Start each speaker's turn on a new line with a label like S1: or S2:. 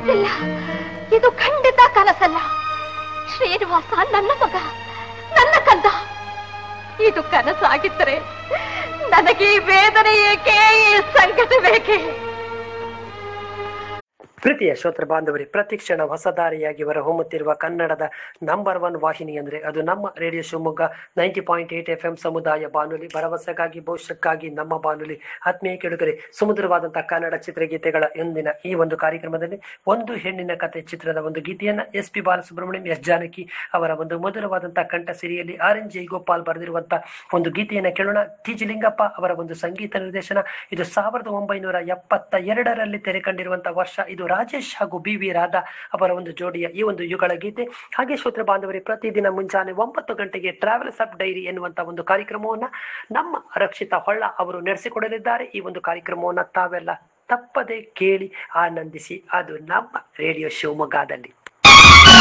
S1: ಕನಸಿಲ್ಲ ಇದು ಖಂಡಿತ ಕನಸಲ್ಲ ಶ್ರೀನಿವಾಸ ನನ್ನ ಮಗ ನನ್ನ ಕಂದ ಇದು ಕನಸಾಗಿದ್ದರೆ ನನಗೆ ಈ ವೇದನೆ ಏಕೆ ಈ ಸಂಕಟ ಬೇಕೆ
S2: ಪ್ರೀತಿಯ ಶ್ರೋತೃ ಬಾಂಧವರೇ ಪ್ರತಿ ಕ್ಷಣ ಹೊಸ ದಾರಿಯಾಗಿ ಹೊಮ್ಮುತ್ತಿರುವ ಕನ್ನಡದ ನಂಬರ್ ಒನ್ ವಾಹಿನಿ ಅಂದರೆ ಅದು ನಮ್ಮ radio Shivamogga ninety point eight F M ಸಮುದಾಯ ಬಾನುಲಿ ಭರವಸೆಗಾಗಿ ಭವಿಷ್ಯಕ್ಕಾಗಿ ನಮ್ಮ ಬಾನುಲಿ ಆತ್ಮೀಯ ಕೆಡುಗರೆ ಸುಮಧುರವಾದಂತಹ ಕನ್ನಡ ಚಿತ್ರಗೀತೆಗಳ ಎಂದಿನ ಈ ಒಂದು ಕಾರ್ಯಕ್ರಮದಲ್ಲಿ ಒಂದು ಹೆಣ್ಣಿನ ಕತೆ ಚಿತ್ರದ ಒಂದು ಗೀತೆಯನ್ನ S P Balasubrahmanyam S Janaki ಅವರ ಒಂದು ಮಧುರವಾದಂತಹ ಕಂಠ ಸಿರಿಯಲ್ಲಿ ಆರ್ ಎನ್ ಜೈಗೋಪಾಲ್ ಬರೆದಿರುವಂತಹ ಒಂದು ಗೀತೆಯನ್ನ ಕೇಳೋಣ ಟಿ ಜಿ ಲಿಂಗಪ್ಪ ಅವರ ಒಂದು ಸಂಗೀತ ನಿರ್ದೇಶನ ಇದು ಸಾವಿರದ ಒಂಬೈನೂರ ಎಪ್ಪತ್ತ ಎರಡರಲ್ಲಿ ತೆರೆ ಕಂಡಿರುವಂತಹ ವರ್ಷ ಇದು ರಾಜೇಶ್ ಹಾಗೂ ಬಿ ವಿ ರಾಧಾ ಅವರ ಒಂದು ಜೋಡಿಯ ಈ ಒಂದು ಯುಗಳ ಗೀತೆ ಹಾಗೆ ಶ್ರೋತೃ ಬಾಂಧವರೇ ಪ್ರತಿದಿನ ಮುಂಜಾನೆ ಒಂಬತ್ತು ಗಂಟೆಗೆ ಟ್ರಾವೆಲ್ಸ್ ಅಪ್ ಡೈರಿ ಎನ್ನುವಂತ ಒಂದು ಕಾರ್ಯಕ್ರಮವನ್ನ ನಮ್ಮ ರಕ್ಷಿತಾ ಹೊಳ್ಳ ಅವರು ನಡೆಸಿಕೊಡಲಿದ್ದಾರೆ ಈ ಒಂದು ಕಾರ್ಯಕ್ರಮವನ್ನ ತಾವೆಲ್ಲ ತಪ್ಪದೆ ಕೇಳಿ ಆನಂದಿಸಿ ಅದು ನಮ್ಮ ರೇಡಿಯೋ ಶಿವಮೊಗ್ಗದಲ್ಲಿ